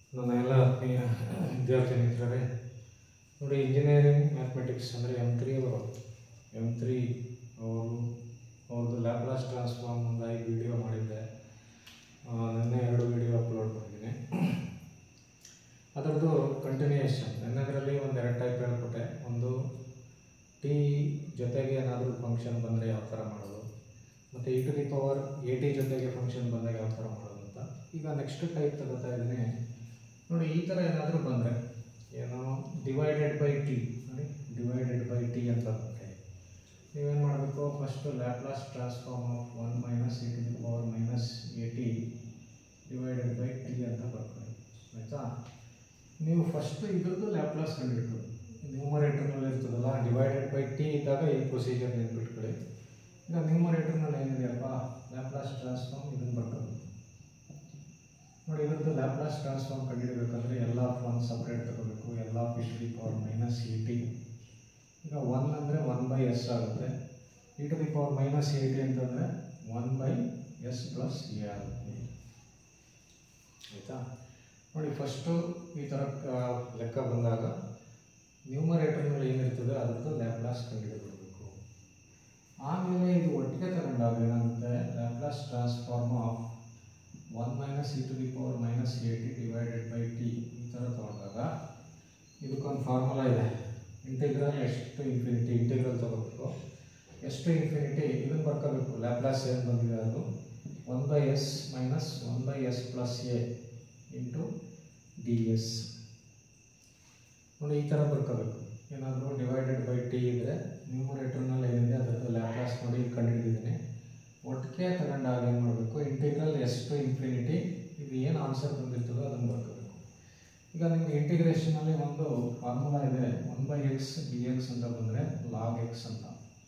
ನನ್ನ ಎಲ್ಲ ಆತ್ಮೀಯ ವಿದ್ಯಾರ್ಥಿ ಮಿತ್ರರೇ ನೋಡಿ ಇಂಜಿನಿಯರಿಂಗ್ ಮ್ಯಾಥಮೆಟಿಕ್ಸ್ ಅಂದರೆ ಎಮ್ ತ್ರೀ ಅವರು ಎಮ್ ತ್ರೀ ಅವರು ಅವ್ರದ್ದು ಲ್ಯಾಪ್ಲಾಸ್ ಟ್ರಾನ್ಸ್ಫಾರ್ಮ್ ಒಂದು ಐದು ವಿಡಿಯೋ ಮಾಡಿದ್ದೆ ಆ, ನಿನ್ನೆ ಎರಡು ವಿಡಿಯೋ ಅಪ್ಲೋಡ್ ಮಾಡಿದ್ದೀನಿ ಅದರದ್ದು ಕಂಟಿನ್ಯೂಯೇಷನ್ ನನ್ನದರಲ್ಲಿ ಒಂದು ಎರಡು ಟೈಪ್ ಹೇಳ್ಕೊಟ್ಟೆ ಒಂದು ಟಿ ಜೊತೆಗೆ ಏನಾದರೂ ಫಂಕ್ಷನ್ ಬಂದರೆ ಯಾವ ಥರ ಮಾಡೋದು ಮತ್ತು E to the power A T ಜೊತೆಗೆ ಫಂಕ್ಷನ್ ಬಂದಾಗ ಯಾವ ಥರ ಮಾಡೋದು ಅಂತ ಈಗ ನೆಕ್ಸ್ಟ್ ಟೈಪ್ ತಗೋತಾ ಇದ್ದೀನಿ ನೋಡಿ ಈ ಥರ ಏನಾದರೂ ಬಂದರೆ ಏನೋ ಡಿವೈಡೆಡ್ ಬೈ ಟಿ ನೋಡಿ ಡಿವೈಡೆಡ್ ಬೈ ಟಿ ಅಂತ ಬಂದರೆ ನೀವೇನು ಮಾಡಬೇಕು first Laplace transform of one minus E to the power minus A T divided by T ಅಂತ ಬರ್ಕೊಳ್ಳಿ ಆಯಿತಾ ನೀವು ಫಸ್ಟ್ ಇದ್ರದ್ದು ಲ್ಯಾಪ್ಲಾಸ್ ಕಂಡುಹಿಡ್ಕೊಳ್ಳಿ ನ್ಯೂಮರೇಟರ್ನಲ್ಲಿ ಇರ್ತದಲ್ಲ ಡಿವೈಡೆಡ್ ಬೈ ಟಿ ಇದ್ದಾಗ ಈ ಪ್ರೊಸೀಜರ್ ನೆನ್ಪಿಟ್ಕೊಳ್ಳಿ ಈಗ ನ್ಯೂಮರೇಟರ್ನಲ್ಲಿ ಏನಿದೆಯಪ್ಪ ಲ್ಯಾಪ್ಲಾಸ್ ಟ್ರಾನ್ಸ್ಫಾರ್ಮ್ ಇದನ್ನು ಬರ್ಕೋಬೇಕು ನೋಡಿ ಇದ್ರದ್ದು ಲ್ಯಾಪ್ಲಾಸ್ ಟ್ರಾನ್ಸ್ಫಾರ್ಮ್ ಕಂಡುಹಿಡಬೇಕಂದ್ರೆ ಎಲ್ಲ ಆಫ್ ಒನ್ ಸಪ್ರೇಟ್ ತಗೋಬೇಕು ಎಲ್ಲ of E to the power minus E T ಈಗ ಒನ್ ಅಂದರೆ ಒನ್ ಬೈ ಎಸ್ ಆಗುತ್ತೆ E to the power minus A T ಅಂತಂದರೆ one by S plus A ಆಗುತ್ತೆ ಆಯಿತಾ ನೋಡಿ ಫಸ್ಟು ಈ ಥರ ಆ, ಲೆಕ್ಕ ಬಂದಾಗ ನ್ಯೂಮರೇಟರ್ನಲ್ಲಿ ಏನಿರ್ತದೆ ಅದರದ್ದು ಲ್ಯಾಪ್ಲಾಸ್ ಕಂಡುಹಿಡಬೇಕು ಆಮೇಲೆ ಇದು ಒಟ್ಟಿಗೆ ತಗೊಂಡಾಗ ಏನಾಗುತ್ತೆ Laplace transform of one minus E to the power minus A T divided by T ಈ ಥರ ತಗೊಂಡಾಗ ಇದಕ್ಕೊಂದು ಫಾರ್ಮುಲಾ ಇದೆ ಇಂಟಿಗ್ರಲ್ ಎಷ್ಟು ಇನ್ಫಿನಿಟಿ ಇಂಟಿಗ್ರಲ್ ತಗೋಬೇಕು ಎಷ್ಟು ಇನ್ಫಿನಿಟಿ ಇದನ್ನು ಬರ್ಕೋಬೇಕು ಲ್ಯಾಪ್ಲಾಸ್ ಏನು ಬಂದಿದೆ ಅದು one by S minus one by S plus A into D S ನೋಡಿ ಈ ಥರ ಬರ್ಕೋಬೇಕು ಏನಾದರೂ ಡಿವೈಡೆಡ್ ಬೈ ಟಿ ಇದ್ದರೆ ನ್ಯೂಮರೇಟರ್ನಲ್ಲಿ ಏನಿದೆ ಅದರದ್ದು ಲ್ಯಾಪ್ಲಾಸ್ ನೋಡಿ ಇಲ್ಲಿ ಕಂಡುಹಿಡಿದಿದ್ದೀನಿ ಒಟ್ಟಿಗೆ ತಗೊಂಡಾಗ ಏನು ಮಾಡಬೇಕು ಇಂಟಿಗ್ರಲ್ ಎಷ್ಟು ಇನ್ಫಿನಿಟಿ ಇದು ಏನು ಆನ್ಸರ್ ಬಂದಿರ್ತದೋ ಅದನ್ನು ಬರ್ಕೋಬೇಕು ಈಗ ನಿಮಗೆ ಇಂಟಿಗ್ರೇಷನಲ್ಲಿ ಒಂದು ಫಾರ್ಮುಲಾ ಇದೆ one by X D X ಅಂತ ಬಂದರೆ ಲಾಗ್ ಎಕ್ಸ್ ಅಂತ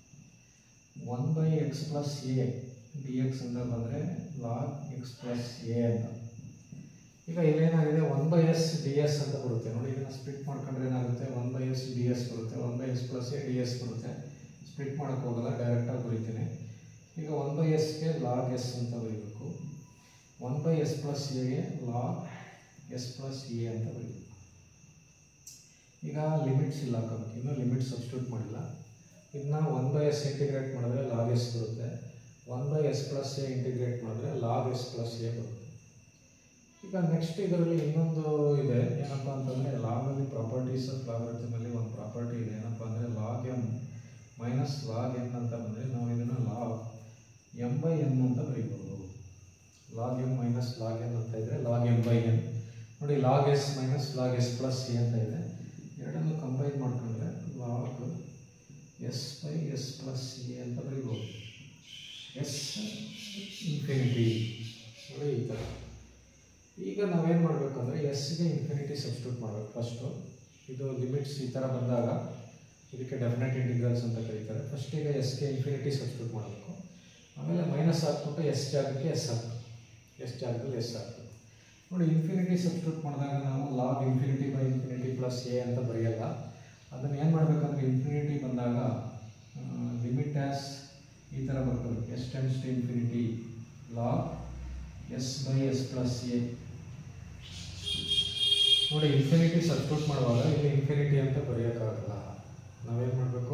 one by X plus A D X ಅಂತ ಬಂದರೆ ಲಾಗ್ ಎಕ್ಸ್ ಪ್ಲಸ್ ಎ ಅಂತ ಈಗ ಇಲ್ಲೇನಾಗಿದೆ one by S D S ಅಂತ ಬರುತ್ತೆ ನೋಡಿ ಇದನ್ನು ಸ್ಪ್ಲಿಟ್ ಮಾಡ್ಕೊಂಡ್ರೆ ಏನಾಗುತ್ತೆ one by S D S ಬರುತ್ತೆ one by S plus A D S ಬರುತ್ತೆ ಸ್ಪ್ಲಿಟ್ ಮಾಡೋಕ್ಕೆ ಹೋಗಲ್ಲ ಡೈರೆಕ್ಟಾಗಿ ಬರೀತೀನಿ ಈಗ ಒನ್ ಬೈ ಎಸ್ಗೆ ಲಾಗ್ ಎಸ್ ಅಂತ ಬರೀಬೇಕು ಒನ್ ಬೈ ಎಸ್ ಪ್ಲಸ್ ಎಗೆ ಲಾಗ್ ಎಸ್ ಪ್ಲಸ್ ಎ ಅಂತ ಬರೀಬೇಕು ಈಗ ಲಿಮಿಟ್ಸ್ ಇಲ್ಲ ಹಾಕೋಬೇಕು ಇನ್ನೂ ಲಿಮಿಟ್ ಸಬ್ಸ್ಟಿಟ್ಯೂಟ್ ಮಾಡಿಲ್ಲ ಇದನ್ನ ಒನ್ ಬೈ ಎಸ್ ಇಂಟಿಗ್ರೇಟ್ ಮಾಡಿದ್ರೆ ಲಾಗ್ ಎಸ್ ಬರುತ್ತೆ one by S plus A integrate ಮಾಡಿದ್ರೆ ಲಾಗ್ ಎಸ್ ಪ್ಲಸ್ ಎ ಬರುತ್ತೆ ಈಗ ನೆಕ್ಸ್ಟ್ ಇದರಲ್ಲಿ ಇನ್ನೊಂದು ಇದೆ ಏನಪ್ಪ ಅಂತಂದರೆ ಲಾಗಲ್ಲಿ ಪ್ರಾಪರ್ಟೀಸ್ ಆಫ್ ಲಾಗರಿಥಮಲ್ಲಿ ಒಂದು ಪ್ರಾಪರ್ಟಿ ಇದೆ ಏನಪ್ಪ ಅಂದರೆ log M minus log N ಅಂತ ಬಂದರೆ ನಾವು ಇದನ್ನು ಲಾಗ್ ಎಮ್ ಬೈ ಎನ್ ಅಂತ ಬರೀಬೋದು log M minus log N ಅಂತ ಇದ್ದರೆ ಲಾಗ್ ಎಮ್ ಬೈ ಎನ್ ನೋಡಿ log S minus log S plus C ಅಂತ ಇದೆ ಎರಡನ್ನು ಕಂಬೈನ್ ಮಾಡ್ಕೊಂಡ್ರೆ log S by S plus C ಅಂತ ಬರೀಬೋದು ಎಸ್ ಇನ್ಫಿನಿಟಿ ನೋಡಿ ಈ ಥರ ಈಗ ನಾವೇನು ಮಾಡಬೇಕು ಅಂದರೆ ಎಸ್ಗೆ ಇನ್ಫಿನಿಟಿ ಸಬ್ಸ್ಟಿಟ್ಯೂಟ್ ಮಾಡಬೇಕು ಫಸ್ಟು ಇದು ಲಿಮಿಟ್ಸ್ ಈ ಥರ ಬಂದಾಗ ಇದಕ್ಕೆ ಡೆಫಿನೆಟ್ ಇಂಟಿಗ್ರಲ್ಸ್ ಅಂತ ಕರೀತಾರೆ ಫಸ್ಟ್ ಈಗ ಎಸ್ಗೆ ಇನ್ಫಿನಿಟಿ ಸಬ್ಸ್ಟಿಟ್ಯೂಟ್ ಮಾಡಬೇಕು ಆಮೇಲೆ ಮೈನಸ್ ಹಾಕ್ಬಿಟ್ಟು ಎಸ್ ಜಾಗಕ್ಕೆ ಎಸ್ ಹಾಕ್ಬೇಕು ಎಸ್ ಜಾಗದಲ್ಲಿ ಎಸ್ ಹಾಕ್ಬೇಕು ನೋಡಿ ಇನ್ಫಿನಿಟಿ ಸಬ್ಸ್ಟಿಟ್ಯೂಟ್ ಮಾಡಿದಾಗ ನಾವು log infinity by infinity plus A ಅಂತ ಬರೆಯಲ್ಲ ಅದನ್ನು ಏನು ಮಾಡಬೇಕಂದ್ರೆ ಇನ್ಫಿನಿಟಿ ಬಂದಾಗ ಲಿಮಿಟ್ ಆ್ಯಸ್ ಈ ಥರ ಬರ್ಕೋಬೇಕು S tends to infinity log S by S plus A ನೋಡಿ ಇನ್ಫಿನಿಟಿ ಸಬ್ಸ್ಟಿಟ್ಯೂಟ್ ಮಾಡುವಾಗ ಇಲ್ಲಿ ಇನ್ಫಿನಿಟಿ ಅಂತ ಬರೆಯೋಕ್ಕಾಗಲ್ಲ ನಾವೇನು ಮಾಡಬೇಕು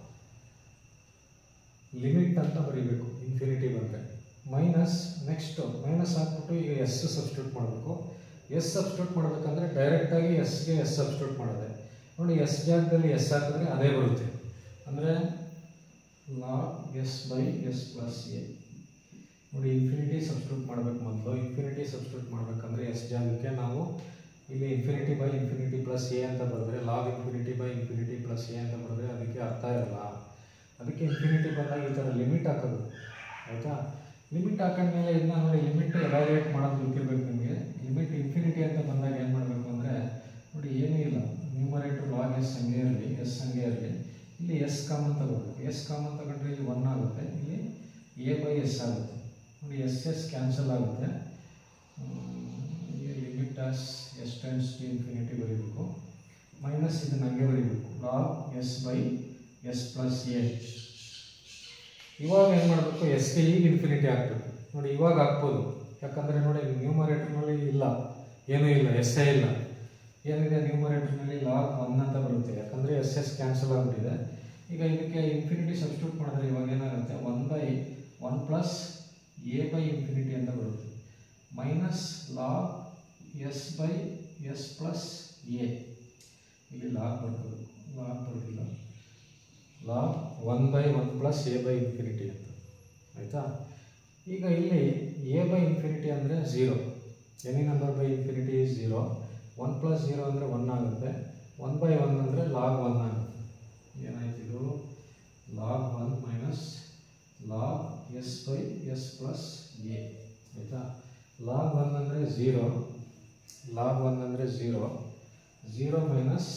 ಲಿಮಿಟ್ ಅಂತ ಬರೀಬೇಕು ಇನ್ಫಿನಿಟಿ ಬಂದರೆ ಮೈನಸ್ ನೆಕ್ಸ್ಟು ಮೈನಸ್ ಹಾಕ್ಬಿಟ್ಟು ಈಗ ಎಸ್ ಸಬ್ಸ್ಟಿಟ್ಯೂಟ್ ಮಾಡಬೇಕು ಎಸ್ ಸಬ್ಸ್ಟಿಟ್ಯೂಟ್ ಮಾಡಬೇಕಂದ್ರೆ ಡೈರೆಕ್ಟಾಗಿ ಎಸ್ಗೆ ಎಸ್ ಸಬ್ಸ್ಟಿಟ್ಯೂಟ್ ಮಾಡೋದೆ ನೋಡಿ ಎಸ್ ಜಾಗದಲ್ಲಿ ಎಸ್ ಹಾಕಿದ್ರೆ ಅದೇ ಬರುತ್ತೆ ಅಂದರೆ log S by S plus A ನೋಡಿ ಇನ್ಫಿನಿಟಿ ಸಬ್ಸ್ಟಿಟ್ಯೂಟ್ ಮಾಡಬೇಕು ಮೊದಲು ಇನ್ಫಿನಿಟಿ ಸಬ್ಸ್ಟಿಟ್ಯೂಟ್ ಮಾಡಬೇಕಂದ್ರೆ ಎಸ್ ಜಾಗಕ್ಕೆ ನಾವು ಇಲ್ಲಿ infinity by infinity plus A ಅಂತ ಬರೆದ್ರೆ log infinity by infinity plus A ಅಂತ ಬರೆದ್ರೆ ಅದಕ್ಕೆ ಅರ್ಥ ಇರಲ್ಲ ಅದಕ್ಕೆ ಇನ್ಫಿನಿಟಿ ಬಂದಾಗ ಈ ಥರ ಲಿಮಿಟ್ ಹಾಕೋದು ಆಯಿತಾ ಲಿಮಿಟ್ ಹಾಕೊಂಡ್ಮೇಲೆ ಇದನ್ನ ನೋಡಿ ಲಿಮಿಟ್ ಎವ್ಯಾಲ್ಯೂಯೇಟ್ ಮಾಡೋದು ಗೊತ್ತಿರಬೇಕು ನಿಮಗೆ ಲಿಮಿಟ್ ಇನ್ಫಿನಿಟಿ ಅಂತ ಬಂದಾಗ ಏನು ಮಾಡಬೇಕು ಅಂದರೆ ನೋಡಿ ಏನೂ ಇಲ್ಲ ನ್ಯೂಮರೇಟರ್ ಲಾಗ್ ಎಸ್ ಹಂಗೆ ಇರಲಿ ಎಸ್ ಹಂಗೆ ಇರಲಿ ಇಲ್ಲಿ ಎಸ್ ಕಾಮನ್ ತಗೋಬೇಕು ಎಸ್ ಕಾಮನ್ ತಗೊಂಡ್ರೆ ಇಲ್ಲಿ ಒನ್ ಆಗುತ್ತೆ ಇಲ್ಲಿ ಎ ಬೈ ಎಸ್ ಆಗುತ್ತೆ ನೋಡಿ ಎಸ್ ಎಸ್ ಕ್ಯಾನ್ಸಲ್ ಆಗುತ್ತೆ ಇಲ್ಲಿ limit as S tends to infinity ಬರೀಬೇಕು ಮೈನಸ್ ಇದನ್ನ ಹಂಗೆ ಬರೀಬೇಕು log S by S plus A ಇವಾಗ ಏನು ಮಾಡಬೇಕು ಎಸ್ಗೆ ಈಗ ಇನ್ಫಿನಿಟಿ ಹಾಕ್ಬೇಕು ನೋಡಿ ಇವಾಗ ಹಾಕ್ಬೋದು ಯಾಕಂದರೆ ನೋಡಿ ನ್ಯೂಮರೇಟರ್ನಲ್ಲಿ ಇಲ್ಲ ಏನೂ ಇಲ್ಲ ಎಸ್ ಎ ಇಲ್ಲ ಏನಿದೆ ನ್ಯೂಮರೇಟರ್ನಲ್ಲಿ ಲಾಗ್ ಒನ್ ಅಂತ ಬರುತ್ತೆ ಯಾಕಂದರೆ ಎಸ್ ಎಸ್ ಕ್ಯಾನ್ಸಲ್ ಆಗಿಬಿಟ್ಟಿದೆ ಈಗ ಇದಕ್ಕೆ ಇನ್ಫಿನಿಟಿ ಸಬ್ಸ್ಟಿಟ್ಯೂಟ್ ಮಾಡಿದ್ರೆ ಇವಾಗ ಏನಾಗುತ್ತೆ one by one plus A by infinity ಅಂತ ಬರುತ್ತೆ minus log S by S plus A ಇಲ್ಲಿ ಲಾಗ್ ಬರ್ಕೋಬೇಕು ಲಾಗ್ ಬರೋದಿಲ್ಲ log one by one plus A by infinity ಅಂತ ಆಯಿತಾ ಈಗ ಇಲ್ಲಿ ಎ ಬೈ ಇನ್ಫಿನಿಟಿ ಅಂದರೆ zero any number by infinity is zero one plus zero ಅಂದರೆ ಒನ್ ಆಗುತ್ತೆ ಒನ್ ಬೈ ಒನ್ ಅಂದರೆ ಲಾಗ್ ಒನ್ ಆಗುತ್ತೆ ಏನಾಯ್ತು ಇದು log one minus log S by S plus A ಆಯಿತಾ ಲಾಗ್ ಒನ್ ಅಂದರೆ ಝೀರೋ ಲಾಗ್ ಒನ್ ಅಂದರೆ zero zero minus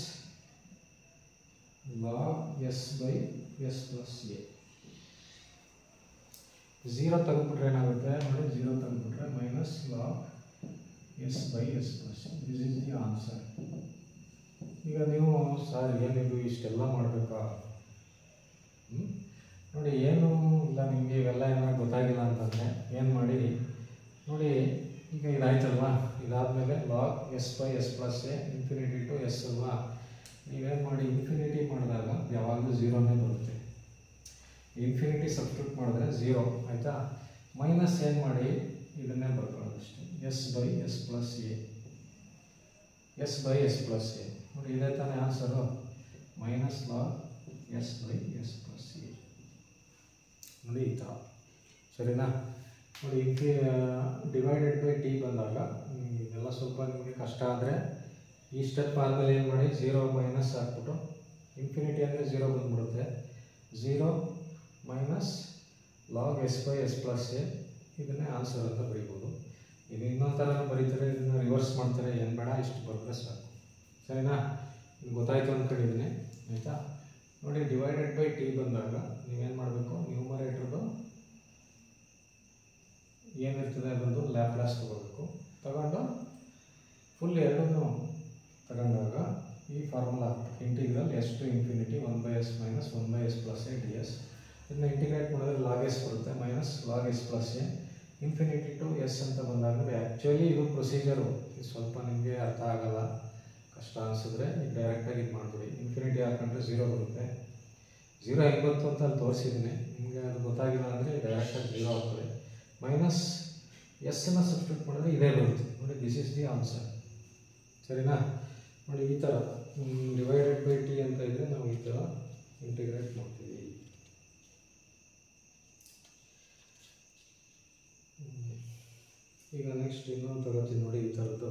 log S by S plus A zero ತೆಗೆದ್ಬಿಟ್ರೆ ಏನಾಗುತ್ತೆ ನೋಡಿ ಝೀರೋ ತೆಗೆದ್ಬಿಟ್ರೆ minus log S by S plus this is the answer ಈಗ ನೀವು sir ಏನಿದು ಇಷ್ಟೆಲ್ಲ ಮಾಡಬೇಕಾ ಹ್ಮ್? ನೋಡಿ ಏನು ಇಲ್ಲ ನಿಮಗೆ ಇವೆಲ್ಲ ಏನಾದ್ರು ಗೊತ್ತಾಗಿಲ್ಲ ಅಂತಂದರೆ ಏನು ಮಾಡಿ ನೋಡಿ ಈಗ ಇದಾಯ್ತಲ್ವಾ ಇದಾದಮೇಲೆ log S by S plus A infinity to S ಅಲ್ವಾ ನೀವೇನು ಮಾಡಿ ಇನ್ಫಿನಿಟಿ ಮಾಡಿದಾಗ ಯಾವಾಗಲೂ ಝೀರೋನೇ ಬರುತ್ತೆ ಇನ್ಫಿನಿಟಿ ಸಬ್ಸ್ಟಿಟ್ಯೂಟ್ ಮಾಡಿದ್ರೆ ಝೀರೋ ಆಯಿತಾ ಮೈನಸ್ ಏನು ಮಾಡಿ ಇದನ್ನೇ ಬರ್ಕೊಳ್ಳೋದು ಅಷ್ಟೇ S by S plus A S by S plus A ನೋಡಿ ಇದೇ ತಾನೇ answer minus log S by S plus A ನೋಡಿ ಈ ಥರ ಸರಿನಾ ನೋಡಿ ಇಂಫಿ ಡಿವೈಡೆಡ್ ಬೈ ಟಿ ಬಂದಾಗ ಹ್ಮ್, ಇದೆಲ್ಲ ಸ್ವಲ್ಪ ನಿಮಗೆ ಕಷ್ಟ ಆದರೆ ಈ ಸ್ಟೆಪ್ ಆದಮೇಲೆ ಏನು ಮಾಡಿ ಝೀರೋ ಮೈನಸ್ ಹಾಕ್ಬಿಟ್ಟು ಇನ್ಫಿನಿಟಿ ಅಂದರೆ ಝೀರೋ ಬಂದ್ಬಿಡುತ್ತೆ zero minus log S by S plus A ಇದನ್ನೇ ಆನ್ಸರ್ ಅಂತ ಬರೀಬೋದು ಇದು ಇನ್ನೊಂದು ಥರ ಬರೀತಾರೆ ಇದನ್ನು ರಿವರ್ಸ್ ಮಾಡ್ತಾರೆ ಏನು ಬೇಡ ಇಷ್ಟು ಬರೆದ್ರೆ ಸಾಕು ಸರಿನಾ ಇದು ಗೊತ್ತಾಯ್ತು ಅಂದ್ಕೊಂಡಿದ್ದೀನಿ ಆಯಿತಾ ನೋಡಿ ಡಿವೈಡೆಡ್ ಬೈ ಟಿ ಬಂದಾಗ ನೀವೇನು ಮಾಡಬೇಕು ನ್ಯೂಮರೇಟ್ರದು ಏನಿರ್ತದೆ ಅದೊಂದು ಲ್ಯಾಪ್ಲಾಸ್ ತೊಗೋಬೇಕು ತಗೊಂಡು ಫುಲ್ ಎರಡನ್ನೂ ತಗೊಂಡಾಗ ಈ formula integral S to infinity one by S minus one by S plus A D S ಇದನ್ನ ಇಂಟಿಗ್ರೇಟ್ ಮಾಡಿದ್ರೆ ಲಾಗ್ ಎಸ್ ಬರುತ್ತೆ minus log S plus A infinity to S ಅಂತ ಬಂದಾಗ ಆ್ಯಕ್ಚುಲಿ ಇದು ಪ್ರೊಸೀಜರು ಇದು ಸ್ವಲ್ಪ ನಿಮಗೆ ಅರ್ಥ ಆಗಲ್ಲ ಕಷ್ಟ ಅನಿಸಿದ್ರೆ ಈಗ ಡೈರೆಕ್ಟಾಗಿ ಇದು ಮಾಡಿಬಿಡಿ ಇನ್ಫಿನಿಟಿ ಹಾಕೊಂಡ್ರೆ ಝೀರೋ ಬರುತ್ತೆ ಝೀರೋ ಹೆಂಗೆ ಬಂತು ಅಂತ ಅಲ್ಲಿ ತೋರಿಸಿದ್ದೀನಿ ನಿಮಗೆ ಅದು ಗೊತ್ತಾಗಿಲ್ಲ ಅಂದರೆ ಡೈರೆಕ್ಟಾಗಿ ಝೀರೋ ಆಗ್ತದೆ ಮೈನಸ್ ಎಸ್ಸನ್ನು ಸಬ್ಸ್ಟಿಟ್ಯೂಟ್ ಮಾಡಿದ್ರೆ ಇದೇ ಬರುತ್ತೆ ನೋಡಿ ದಿಸ್ ಇಸ್ ದಿ ಆನ್ಸರ್ ಸರಿನಾ ನೋಡಿ ಈ ಥರ ಡಿವೈಡೆಡ್ ಬೈ ಟಿ ಅಂತ ಇದ್ದರೆ ನಾವು ಈ ಥರ ಇಂಟಿಗ್ರೇಟ್ ಮಾಡ್ತೀವಿ ಹ್ಮ್. ಈಗ ನೆಕ್ಸ್ಟ್ ಇನ್ನೊಂದು ತಗೋತೀನಿ ನೋಡಿ ಈ ಥರದ್ದು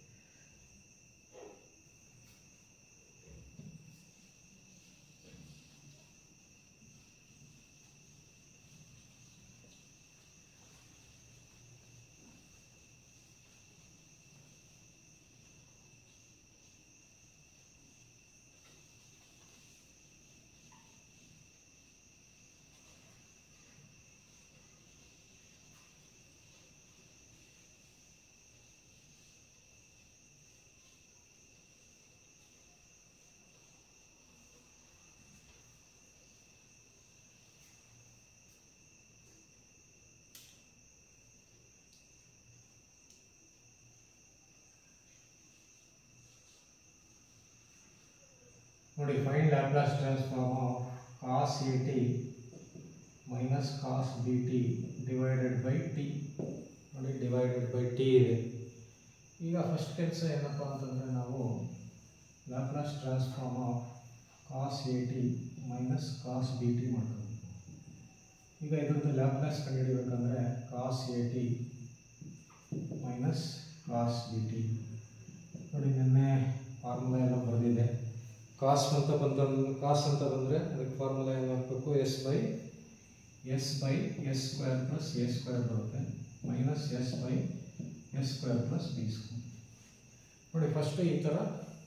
ನೋಡಿ find Laplace transform of cos A T minus cos B T divided by T ನೋಡಿ ಡಿವೈಡೆಡ್ ಬೈ ಟಿ ಇದೆ ಈಗ ಫಸ್ಟ್ ಕೆಲಸ ಏನಪ್ಪ ಅಂತಂದರೆ ನಾವು Laplace transform of cos A T minus cos B T ಮಾಡ್ಕೋಬೇಕು ಈಗ ಇದ್ರದ್ದು ಲ್ಯಾಪ್ಲಾಸ್ ಕಂಡುಹಿಡಿಬೇಕಂದ್ರೆ cos A T minus cos B T ನೋಡಿ ನಿನ್ನೆ ಫಾರ್ಮುಲಾ ಎಲ್ಲ ಬರೆದಿದೆ ಕಾಸ್ ಅಂತ ಬಂತ ಕಾಸ್ ಅಂತ ಬಂದರೆ ಅದಕ್ಕೆ ಫಾರ್ಮುಲಾ ಏನು ಹಾಕಬೇಕು S by S by S square plus A square ಬರುತ್ತೆ minus S by S square plus B square ನೋಡಿ ಫಸ್ಟು ಈ ಥರ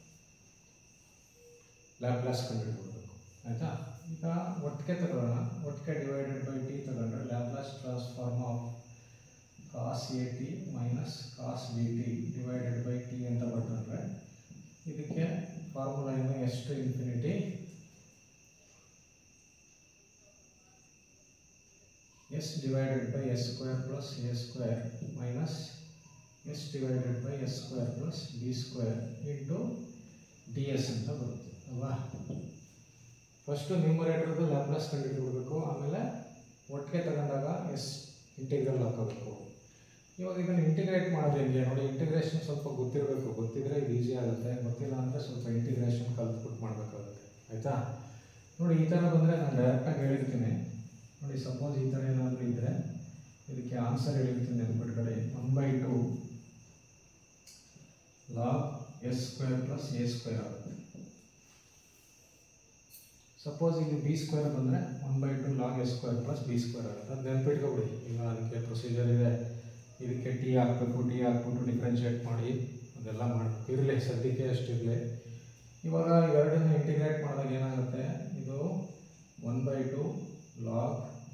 ಲ್ಯಾಪ್ಲಾಸ್ ಕಂಡುಹಿಡ್ಕೊಳ್ಬೇಕು ಆಯಿತಾ ಈಗ ಒಟ್ಟಿಗೆ ತಗೊಳ್ಳೋಣ ಒಟ್ಟಿಗೆ ಡಿವೈಡೆಡ್ ಬೈ ಟಿ ತಗೊಂಡ್ರೆ Laplace transform of cos A T minus cos B T divided by T ಅಂತ ಬರ್ಕೊಂಡ್ರೆ ಇದಕ್ಕೆ ಫಾರ್ಮುಲಾ ಏನು S to infinity S divided by S square plus A square minus S divided by S square plus B square into D S ಅಂತ ಬರುತ್ತೆ ಅಲ್ವಾ first ನ್ಯೂಮರೇಟರ್ದು Laplace ಕಂಡುಹಿಡಿದ್ಬಿಡ್ಬೇಕು ಆಮೇಲೆ ಒಟ್ಟಿಗೆ ತಗೊಂಡಾಗ ಎಸ್ ಇಂಟಿಗ್ರಲ್ ಹಾಕೋಬೇಕು ಇವಾಗ ಇದನ್ನು ಇಂಟಿಗ್ರೇಟ್ ಮಾಡೋದು ಹೆಂಗೆ ನೋಡಿ ಇಂಟಿಗ್ರೇಷನ್ ಸ್ವಲ್ಪ ಗೊತ್ತಿರಬೇಕು ಗೊತ್ತಿದ್ರೆ ಇದು ಈಸಿ ಆಗುತ್ತೆ ಗೊತ್ತಿಲ್ಲ ಅಂದರೆ ಸ್ವಲ್ಪ ಇಂಟಿಗ್ರೇಷನ್ ಕಲ್ತ್ಬಿಟ್ಟು ಮಾಡಬೇಕಾಗುತ್ತೆ ಆಯಿತಾ ನೋಡಿ ಈ ಥರ ಬಂದರೆ ನಾನು ಡೈರೆಕ್ಟಾಗಿ ಹೇಳಿರ್ತೀನಿ ನೋಡಿ ಸಪೋಸ್ ಈ ಥರ ಏನಾದರೂ ಇದ್ದರೆ ಇದಕ್ಕೆ ಆನ್ಸರ್ ಹೇಳಿರ್ತೀನಿ ನೆನ್ಪಿಟ್ಕೊಳ್ಳಿ one by two log S square plus A square ಆಗುತ್ತೆ ಸಪೋಸ್ ಇಲ್ಲಿ ಬಿ ಸ್ಕ್ವೇರ್ ಬಂದರೆ one by two log S square plus B square ಆಗುತ್ತೆ ಅದು ನೆನ್ಪಿಟ್ಕೊಬಿಡಿ ಈಗ ಅದಕ್ಕೆ ಪ್ರೊಸೀಜರ್ ಇದೆ ಇದಕ್ಕೆ ಟಿ ಹಾಕಬೇಕು ಟಿ ಹಾಕ್ಬಿಟ್ಟು ಡಿಫ್ರೆನ್ಷಿಯೇಟ್ ಮಾಡಿ ಅದೆಲ್ಲ ಮಾಡಬೇಕು ಇರಲಿ ಸದ್ಯಕ್ಕೆ ಅಷ್ಟಿರಲಿ ಇವಾಗ ಎರಡನ್ನ ಇಂಟಿಗ್ರೇಟ್ ಮಾಡಿದಾಗ ಏನಾಗುತ್ತೆ ಇದು one by two log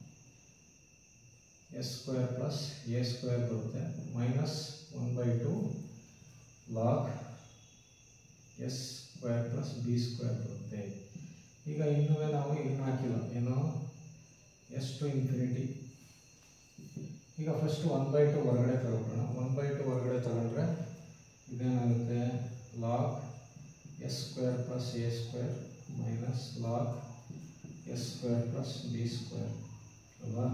S square plus A square ಬರುತ್ತೆ minus one by two log S square plus B square ಬರುತ್ತೆ ಈಗ ಇನ್ನೂ ನಾವು ಇದನ್ನ ಹಾಕಿಲ್ಲ ಏನು ಎಸ್ ಟು ಇನ್ಫಿನಿಟಿ ಈಗ ಫಸ್ಟ್ ಒನ್ ಬೈ ಟು ಹೊರಗಡೆ ತಗೊಳ್ಳೋಣ ಒನ್ ಬೈ ಟು ಹೊರಗಡೆ ತಗೊಂಡ್ರೆ ಇದೇನಾಗುತ್ತೆ log S square plus A square minus log S square plus B square ಅಲ್ವಾ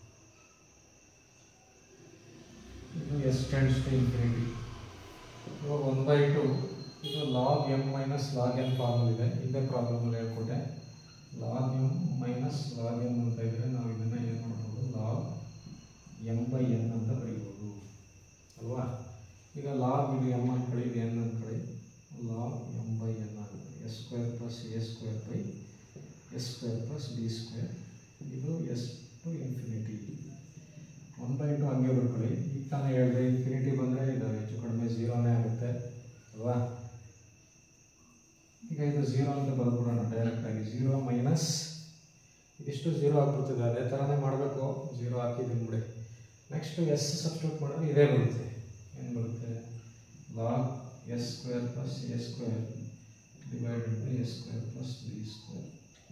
ಇದು ಎಸ್ ಟೆನ್ಸ್ ಟು ಇನ್ಫಿನಿಟಿ ಇವಾಗ ಒನ್ ಬೈ ಟು ಇದು log M minus log N formula ಇದೆ ಹಿಂದೆ ಪ್ರಾಬ್ಲಮಲ್ಲಿ ಹೇಳ್ಕೊಟ್ಟೆ log M minus log M ಅಂತ ಇದ್ದರೆ ನಾವು ಇದನ್ನು ಏನು ಮಾಡ್ಬೋದು ಲಾಗ್ ಎಮ್ ಬೈ ಎನ್ ಅಂತ ಬರೀಬೋದು ಅಲ್ವಾ ಈಗ ಲಾಗ್ ಇದು ಎಮ್ ಅಂದ್ಕೊಳ್ಳಿ ಇದು ಎನ್ ಅಂದ್ಕೊಳ್ಳಿ ಲಾಗ್ ಎಮ್ ಬೈ ಎನ್ ಆಗುತ್ತೆ S square plus A square by S square plus B square ಇದು S to infinity one by two ಹಂಗೆ ಬರ್ಕೊಳ್ಳಿ ಈಗ ತಾನೇ ಹೇಳಿದೆ ಇನ್ಫಿನಿಟಿ ಬಂದರೆ ಇದು ಹೆಚ್ಚು ಕಡಿಮೆ ಝೀರೋನೇ ಆಗುತ್ತೆ ಅಲ್ವಾ ಈಗ ಇದು ಝೀರೋ ಅಂತ ಬರ್ಬಿಡೋಣ ಡೈರೆಕ್ಟಾಗಿ ಝೀರೋ ಮೈನಸ್ ಇದಿಷ್ಟು ಝೀರೋ ಆಗ್ಬಿಡ್ತದೆ ಅದೇ ಥರನೇ ಮಾಡಬೇಕು ಝೀರೋ ಹಾಕಿದ್ದೀನಿ ಬಿಡಿ ನೆಕ್ಸ್ಟ್ ಎಸ್ ಸಬ್ಸ್ಟಿಟ್ಯೂಟ್ ಮಾಡಿದ್ರೆ ಇದೇ ಬರುತ್ತೆ ಏನು ಬರುತ್ತೆ log S square plus A square divided by S square plus B square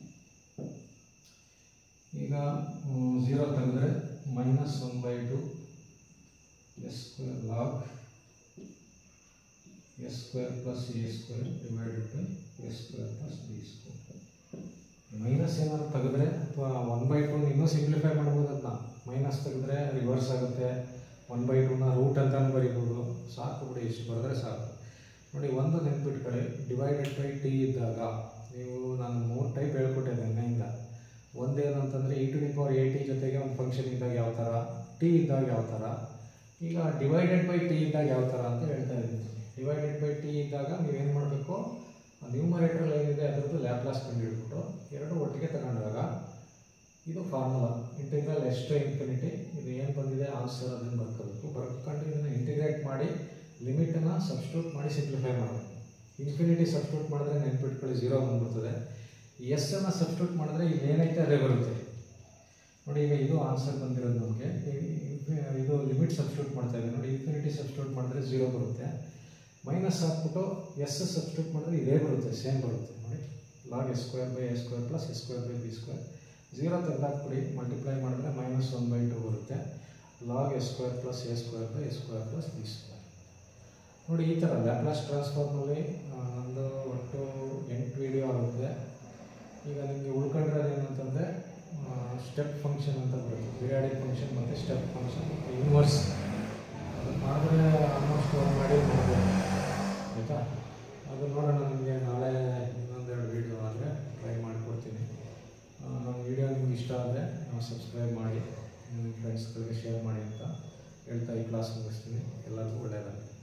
ಈಗ ಝೀರೋ ತೆಗೆದ್ರೆ minus one by two s square log S square plus A square divided by S square plus B square minus ಏನಾದ್ರು ತೆಗೆದ್ರೆ ಅಥವಾ one by ಟೂನ ಇನ್ನೂ simplify ಮಾಡ್ಬೋದು ಅದನ್ನ minus ತೆಗೆದ್ರೆ reverse ಆಗುತ್ತೆ ಒನ್ ಬೈ ಟೂನ ರೂಟ್ ಅಂತ ಬರಿಬೋದು ಸಾಕು ಬಿಡಿ ಇಷ್ಟು ಬರೆದ್ರೆ ಸಾಕು ನೋಡಿ ಒಂದು ನೆನ್ಪಿಟ್ಕೊಳ್ಳಿ ಡಿವೈಡೆಡ್ ಬೈ ಟಿ ಇದ್ದಾಗ ನೀವು ನಾನು ಮೂರು ಟೈಪ್ ಹೇಳ್ಕೊಟ್ಟೆ ನಿನ್ನೆಯಿಂದ ಒಂದೇನು ಅಂತಂದರೆ e to the power A T ಜೊತೆಗೆ ಒಂದು ಫಂಕ್ಷನ್ ಇದ್ದಾಗ ಯಾವ ಥರ ಟಿ ಇದ್ದಾಗ ಯಾವ ಥರ ಈಗ ಡಿವೈಡೆಡ್ ಬೈ ಟಿ ಇದ್ದಾಗ ಯಾವ ಥರ ಅಂತ ಹೇಳ್ತಾ ಇದ್ದೀನಿ ಡಿವೈಡೆಡ್ ಬೈ ಟಿ ಇದ್ದಾಗ ನೀವೇನು ಮಾಡಬೇಕು ನ್ಯೂಮರೇಟರ್ ಏನಿದೆ ಅದರದ್ದು ಲ್ಯಾಪ್ಲಾಸ್ ಕಂಡುಹಿಡ್ಬಿಟ್ಟು ಎರಡು ಒಟ್ಟಿಗೆ ತಗೊಂಡಾಗ ಇದು ಫಾರ್ಮುಲಾ ಇಂಟಿಗ್ರಲ್ ಎಷ್ಟು ಇನ್ಫಿನಿಟಿ ಇದು ಏನು ಬಂದಿದೆ ಆನ್ಸರ್ ಅದನ್ನು ಬರ್ಕೋಬೇಕು ಬರ್ಕೊಂಡು ಇದನ್ನು ಇಂಟಿಗ್ರೇಟ್ ಮಾಡಿ ಲಿಮಿಟನ್ನು ಸಬ್ಸ್ಟಿಟ್ಯೂಟ್ ಮಾಡಿ ಸಿಂಪ್ಲಿಫೈ ಮಾಡಬೇಕು ಇನ್ಫಿನಿಟಿ ಸಬ್ಸ್ಟಿಟ್ಯೂಟ್ ಮಾಡಿದ್ರೆ ನೆನ್ಪಿಟ್ಕೊಳ್ಳಿ ಝೀರೋ ಬಂದ್ಬಿಡ್ತದೆ ಎಸ್ ಅನ್ನು ಸಬ್ಸ್ಟಿಟ್ಯೂಟ್ ಮಾಡಿದ್ರೆ ಇಲ್ಲಿ ಏನೈತೆ ಅದೇ ಬರುತ್ತೆ ನೋಡಿ ಈಗ ಇದು ಆನ್ಸರ್ ಬಂದಿರೋದು ನಮಗೆ ಇದು ಲಿಮಿಟ್ ಸಬ್ಸ್ಟಿಟ್ಯೂಟ್ ಮಾಡ್ತಾ ಇದೆ ನೋಡಿ ಇನ್ಫಿನಿಟಿ ಸಬ್ಸ್ಟಿಟ್ಯೂಟ್ ಮಾಡಿದ್ರೆ ಝೀರೋ ಬರುತ್ತೆ ಮೈನಸ್ ಹಾಕ್ಬಿಟ್ಟು ಎಸ್ ಸಬ್ಸ್ಟಿಟ್ಯೂಟ್ ಮಾಡಿದ್ರೆ ಇದೇ ಬರುತ್ತೆ ಸೇಮ್ ಬರುತ್ತೆ ನೋಡಿ log S square by S square plus s square by b square zero ತೆಗೆದಾಕ್ಬಿಡಿ ಮಲ್ಟಿಪ್ಲೈ ಮಾಡಿದ್ರೆ ಮೈನಸ್ ಒನ್ ಬೈ ಟು ಬರುತ್ತೆ log S square plus A square by S square plus B square ನೋಡಿ ಈ ಥರ Laplace ಟ್ರಾನ್ಸ್ಫಾರ್ಮಲ್ಲಿ ನಮ್ಮದು ಒಟ್ಟು ಎಂಟು video ಆಗುತ್ತೆ ಈಗ ನಿಮಗೆ ಉಳ್ಕೊಂಡಿರೋದು ಏನಂತಂದರೆ ಸ್ಟೆಪ್ ಫಂಕ್ಷನ್ ಅಂತ ಬರುತ್ತೆ ಪಿರಿಯಾಡಿಕ್ ಫಂಕ್ಷನ್ ಮತ್ತು ಸ್ಟೆಪ್ ಫಂಕ್ಷನ್ ಮತ್ತು ಇನ್ವರ್ಸ್ ಅದು ಮಾಡಿದ್ರೆ ಆಲ್ಮೋಸ್ಟ್ ಒಂದು ಮಾಡಿ ಮಾಡ್ಬೋದು ಆಯಿತಾ ಅದು ನೋಡೋಣ ನಿಮಗೆ ನಾಳೆ ಇನ್ನೊಂದೆರಡು ವೀಡಿಯೋ ಆದರೆ ಟ್ರೈ ಮಾಡಿಕೊಡ್ತೀನಿ ಆ, ನಮ್ಮ ವೀಡಿಯೋ ನಿಮ್ಗೆ ಇಷ್ಟ ಆದರೆ ಸಬ್ಸ್ಕ್ರೈಬ್ ಮಾಡಿ ನಿಮ್ಮ ಫ್ರೆಂಡ್ಸ್ಗಳಿಗೆ ಶೇರ್ ಮಾಡಿ ಅಂತ ಹೇಳ್ತಾ ಈ ಕ್ಲಾಸ್ ಮುಗಿಸ್ತೀನಿ ಎಲ್ಲರಿಗೂ ಒಳ್ಳೆಯದಾಗಲಿ